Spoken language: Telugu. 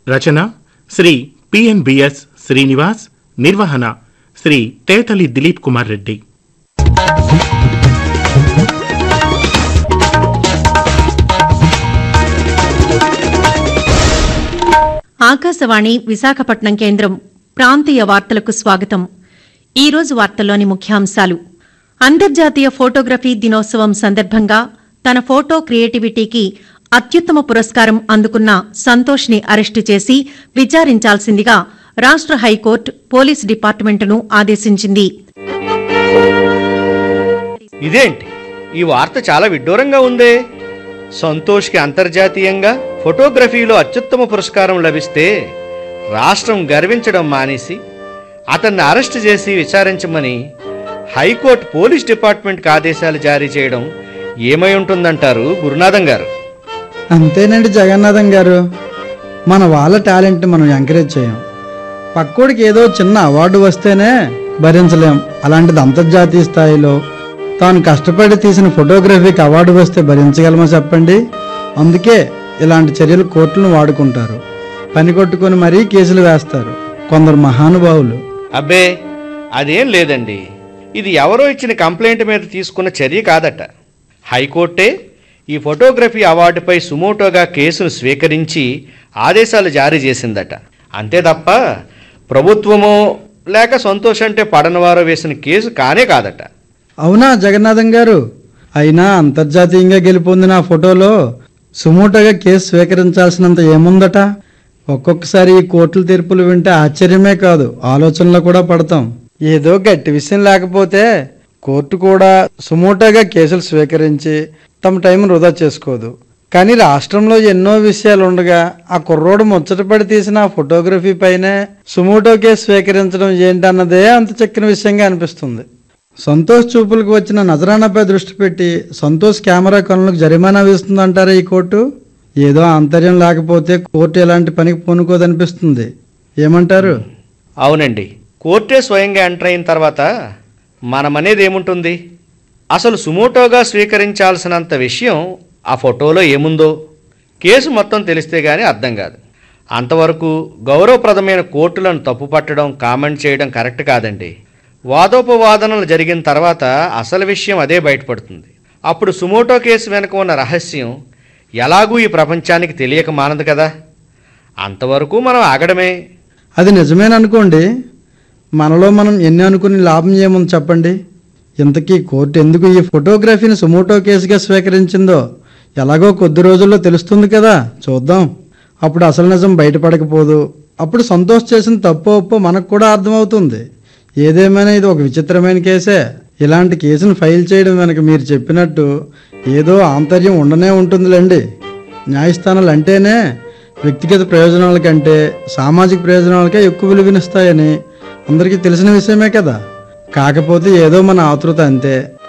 రచన శ్రీ పిఎన్బిఎస్ శ్రీనివాస్ నిర్వహణ శ్రీ తేతలి దిలీప్ కుమార్ రెడ్డి ఆకాశవాణి విశాఖపట్నం కేంద్రం ప్రాంతీయ వార్తలకు స్వాగతం ఈ రోజు వార్తల్లోని ముఖ్యాంశాలు అంతర్జాతీయ ఫోటోగ్రఫీ దినోత్సవం సందర్భంగా తన ఫోటో క్రియేటివిటీకి అత్యుత్తమ పురస్కారం అందుకున్న సంతోష్ని అరెస్టు చేసి విచారించాల్సిందిగా రాష్ట్ర హైకోర్టు పోలీస్ డిపార్ట్మెంటును ఆదేశించింది ఇదేంటి ఈ వార్త చాలా విడ్డూరంగా ఉందే సంతోష్కి అంతర్జాతీయంగా ఫోటోగ్రఫీలో అత్యుత్తమ పురస్కారం లభిస్తే రాష్ట్రం గర్వించడం మానేసి అతన్ని అరెస్ట్ చేసి విచారించమని హైకోర్టు పోలీస్ డిపార్ట్మెంట్కి ఆదేశాలు జారీ చేయడం ఏమై ఉంటుందంటారు గురునాథం గారు అంతేనండి జగన్నాథం గారు మన వాళ్ళ టాలెంట్ని మనం ఎంకరేజ్ చేయం పక్కోడికి ఏదో చిన్న అవార్డు వస్తేనే భరించలేం అలాంటిది అంతర్జాతీయ స్థాయిలో తాను కష్టపడి తీసిన ఫోటోగ్రఫీకి అవార్డు వస్తే భరించగలమో చెప్పండి అందుకే ఇలాంటి చర్యలు కోర్టులను వాడుకుంటారు పని కొట్టుకొని మరీ కేసులు వేస్తారు కొందరు మహానుభావులు అబ్బే అదేం లేదండి ఇది ఎవరో ఇచ్చిన కంప్లైంట్ మీద తీసుకున్న చర్య కాదట హైకోర్టే ఈ ఫోటోగ్రఫీ అవార్డుపై సుమోటోగా కేసును స్వీకరించి ఆదేశాలు జారీ చేసిందట అంతే తప్ప ప్రభుత్వమో లేక సంతోష్ అంటే పడనవారో వేసిన కేసు కానే కాదట అవునా జగన్నాథం గారు అయినా అంతర్జాతీయంగా గెలుపొందిన ఆ ఫోటోలో సుమోటోగా కేసు స్వీకరించాల్సినంత ఏముందట ఒక్కొక్కసారి ఈ కోర్టుల తీర్పులు వింటే ఆశ్చర్యమే కాదు ఆలోచనలో కూడా పడతాం ఏదో గట్టి విషయం లేకపోతే కోర్టు కూడా సుమోటోగా కేసులు స్వీకరించి తమ టైం వృధా చేసుకోదు కానీ రాష్ట్రంలో ఎన్నో విషయాలు ఉండగా ఆ కుర్రోడు ముచ్చటపడి తీసిన ఆ ఫోటోగ్రఫీ పైనే సుమోటో కేసు స్వీకరించడం ఏంటన్నదే అంత చక్కిన విషయంగా అనిపిస్తుంది సంతోష్ చూపులకు వచ్చిన నజరానాపై దృష్టి పెట్టి సంతోష్ కెమెరా కొనులకు జరిమానా వేస్తుందంటారా ఈ కోర్టు ఏదో ఆంతర్యం లేకపోతే కోర్టు ఎలాంటి పనికి పూనుకోదనిపిస్తుంది ఏమంటారు అవునండి కోర్టే స్వయంగా ఎంటర్ అయిన తర్వాత మనమనేది ఏముంటుంది అసలు సుమోటోగా స్వీకరించాల్సినంత విషయం ఆ ఫోటోలో ఏముందో కేసు మొత్తం తెలిస్తే గానీ అర్థం కాదు అంతవరకు గౌరవప్రదమైన కోర్టులను తప్పుపట్టడం కామెంట్ చేయడం కరెక్ట్ కాదండి వాదోపవాదనలు జరిగిన తర్వాత అసలు విషయం అదే బయటపడుతుంది అప్పుడు సుమోటో కేసు వెనుక ఉన్న రహస్యం ఎలాగూ ఈ ప్రపంచానికి తెలియక మానదు కదా అంతవరకు మనం ఆగడమే అది నిజమేననుకోండి మనలో మనం ఎన్ని అనుకుని లాభం ఏముంది చెప్పండి ఇంతకీ కోర్టు ఎందుకు ఈ ఫోటోగ్రఫీని సుమోటో కేసుగా స్వీకరించిందో ఎలాగో కొద్ది రోజుల్లో తెలుస్తుంది కదా చూద్దాం అప్పుడు అసలు నిజం బయటపడకపోదు అప్పుడు సంతోష్ చేసిన తప్పో ఒప్పో మనకు కూడా అర్థమవుతుంది ఏదేమైనా ఇది ఒక విచిత్రమైన కేసే ఇలాంటి కేసును ఫైల్ చేయడం వెనక మీరు చెప్పినట్టు ఏదో ఆంతర్యం ఉండనే ఉంటుందిలేండి న్యాయస్థానాలు అంటేనే వ్యక్తిగత ప్రయోజనాల కంటే సామాజిక ప్రయోజనాలకే ఎక్కువ విలువనిస్తాయని అందరికీ తెలిసిన విషయమే కదా కాకపోతే ఏదో మన ఆతృత అంతే